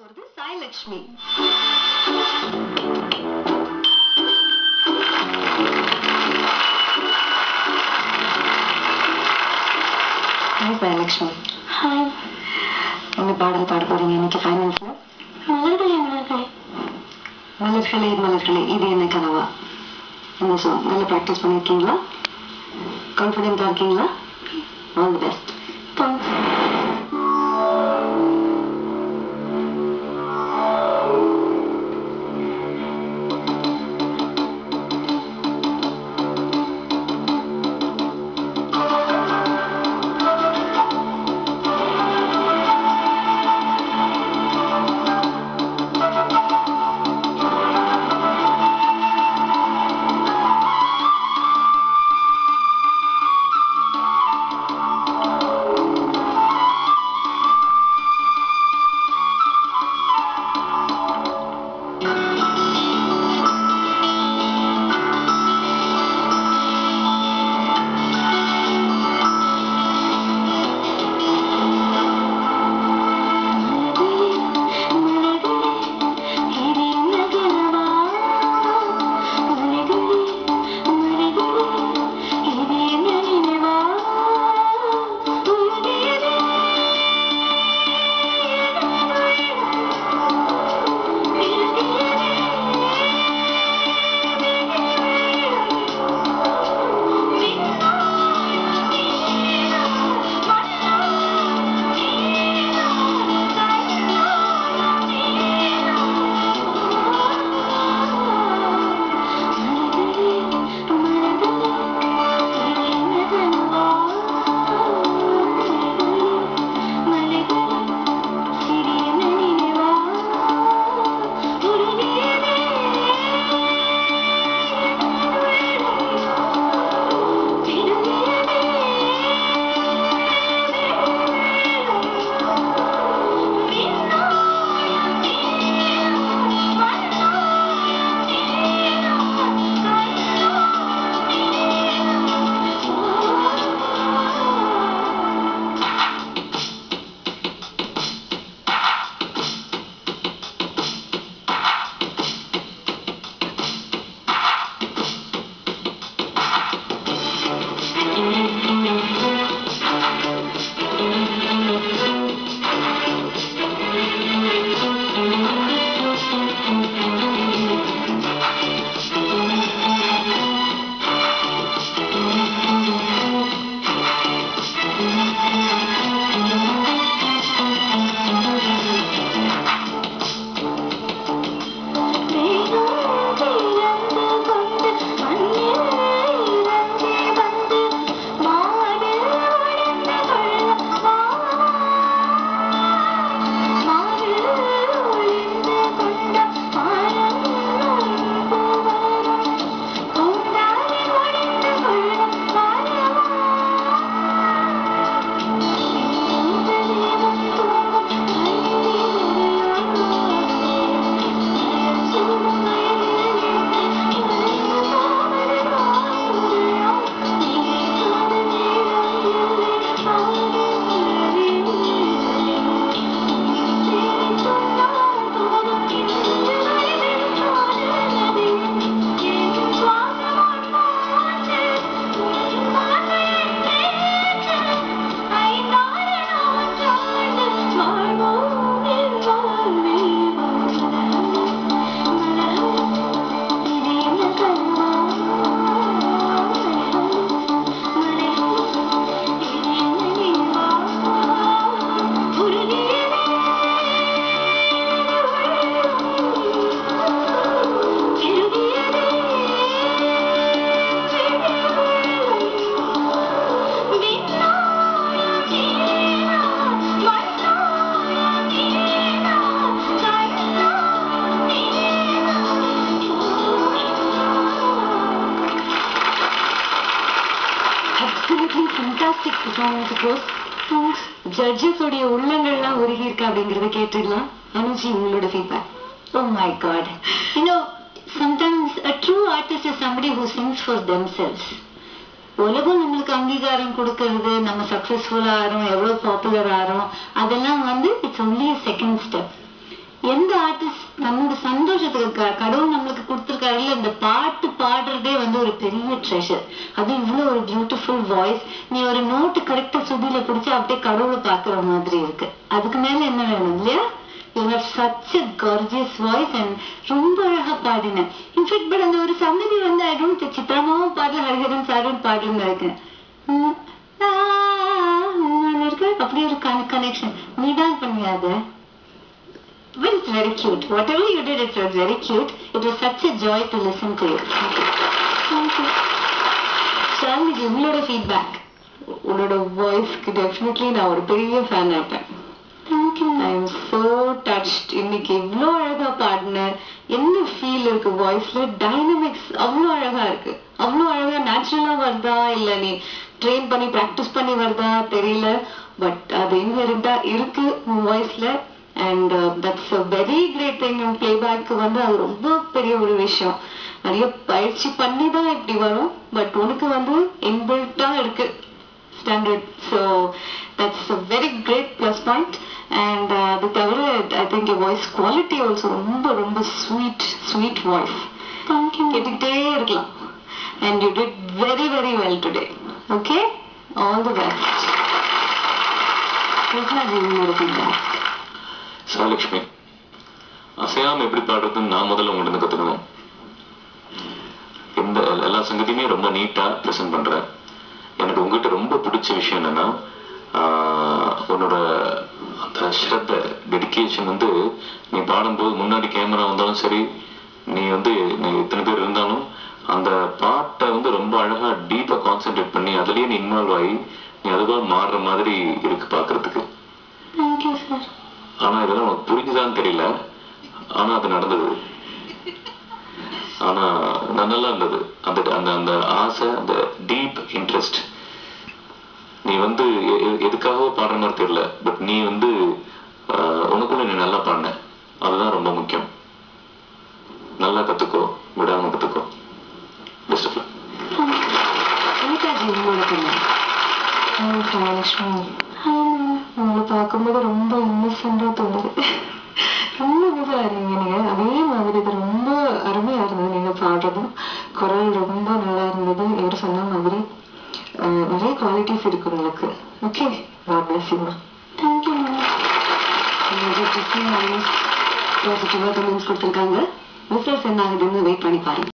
போறது Sailakshmi hi Sailakshmi hi என்ன பாடல் பாட போறீங்க இன்னைக்கு ஃபைனல்ஸ்ல மலர்களே மலர்களே மலர்களே மலர்களே இது என்ன கனவா இந்த சாங் நல்லா ப்ராக்டிஸ் பண்ணியிருக்கீங்களா கான்ஃபிடென்ட்டா இருக்கீங்களா all the best thanks absolutely fantastic performance course thanks judges உடைய உள்ளங்கள்லாம் உருகி இருக்கா அப்படிங்கறத கேட்டுடலாம் அனுஜி உங்களோட feedback Oh my God. You know, sometimes a true artist is somebody who sings for themselves. உலகம் நம்மளுக்கு அங்கீகாரம் கொடுக்கறது நம்ம சக்சஸ்ஃபுல் ஆகிறோம் எவ்வளவு பாப்புலர் ஆகிறோம் அதெல்லாம் வந்து இட்ஸ் ஒன்லி செகண்ட் ஸ்டெப் பெரிய ட்ரெஷர் அது இவ்வளவு ஒரு பியூட்டிஃபுல் வாய்ஸ் நீ ஒரு நோட்டு கரெக்டா சுதியில பிடிச்சா அப்படியே கடவுளை பாக்குற மாதிரி இருக்கு அதுக்கு மேல என்ன வேணும் இல்லையா you have such a gorgeous voice and ரொம்ப அழகா பாடின இன்ஃபேக்ட் பட் அந்த ஒரு சங்கதி வந்து ஐ டோன்ட் சித்ராமாவும் பாடல ஹரிஹரன் சாரும் பாடலும் இருக்கேன் உம், ஆ, அதுல இருக்கு அப்படி ஒரு கனெக்ஷன் நீ தான் பண்ணியா அதை Well, it's very cute. Whatever you did, it was very cute. It was such a joy to listen to you. Thank you. Shalini உங்களோட ஃபீட்பேக் உன்னோட வாய்ஸ்க்கு டெஃபினெட்லி நான் ஒரு பெரிய ஃபேன் ஆயிட்டேன் thank you I am so touched இன்னைக்கு இவ்வளோ அழகா பாடின என்ன ஃபீல் இருக்கு வாய்ஸ்ல டைனமிக்ஸ் அவ்வளோ அழகா இருக்கு அவ்வளோ அழகா நேச்சுரலா வருதா இல்ல நீ ட்ரெயின் பண்ணி ப்ராக்டிஸ் பண்ணி வருதா தெரியல பட் அது இன்ஹெரிண்டா இருக்கு உன் வாய்ஸ்ல and that's a very great thing உன் பிளேபேக்கு வந்து அது ரொம்ப பெரிய ஒரு விஷயம் நிறைய பயிற்சி பண்ணி தான் இப்படி வரும் பட் உனக்கு வந்து இன்பில்ட்டா இருக்கு standard so that's a very great plus point and அது தவிர I think voice quality also ரொம்ப ரொம்ப ஸ்வீட் ஸ்வீட் வாய்ஸ் தேங்க்யூ கேட்டுக்கிட்டே இருக்கலாம் and you did very very well today okay all the best Krishnaji உங்களோட ஃபீட்பேக் சிவலட்சுமி அசையாம எப்படி பாடுறதுன்னு நான் முதல்ல உங்கள்கிட்ட இருந்து கத்துக்கணும் இந்த எல்லா சங்கதியுமே ரொம்ப நீட்டா ப்ரெசென்ட் பண்ற எனக்கு உங்ககிட்ட ரொம்ப பிடிச்ச விஷயம் என்னன்னா ஆஹ், உன்னோட அந்த ஸ்ரத்த டெடிகேஷன் வந்து நீ பாடும்போது முன்னாடி கேமரா வந்தாலும் சரி நீ வந்து நீ இத்தனை பேர் இருந்தாலும் அந்த பாட்டை வந்து ரொம்ப அழகா டீப்பா கான்சென்ட்ரேட் பண்ணி அதுலயே நீ இன்வால்வ் ஆகி நீ அதுவா மாறுற மாதிரி இருக்கு பாக்குறதுக்கு தேங்க்யூ சார் ஆனா இதெல்லாம் உனக்கு புரிஞ்சுதான்னு தெரியல ஆனா அது நடந்தது ஆனா நான் நல்லா இருந்தது அந்த அந்த அந்த ஆசை அந்த டீப் இன்ட்ரெஸ்ட் நீ வந்து எ- எ- எதுக்காகவோ பாடுற மாதிரி தெரியல பட் நீ வந்து ஆஹ், உனக்குள்ள நீ நல்லா பாடின அதுதான் ரொம்ப முக்கியம் நல்லா கத்துக்கோ விடாம கத்துக்கோ பெஸ்ட் ஆஃப் அனிதாஜி உங்களோட கண்ணன் மகாலட்சுமி உங்களை பார்க்கும்போது ரொம்ப இன்னசென்டா தோணுது ரொம்ப இதுவா இருந்தீங்க நீங்க அதே மாதிரி இது ரொம்ப அருமையா இருந்தது நீங்க பாடுறதும் குரல் ரொம்ப நல்லா இருந்தது இவர் சொன்ன மாதிரி அஹ், நிறைய குவாலிட்டிஸ் இருக்கு உங்களுக்கு ஓகே பிளஸிங் தேங்க்யூ பாசிட்டிவா கமெண்ட்ஸ் கொடுத்துருக்காங்க ரிசல்ட்ஸ் என்ன ஆகுதுன்னு வெயிட் பண்ணி பாருங்க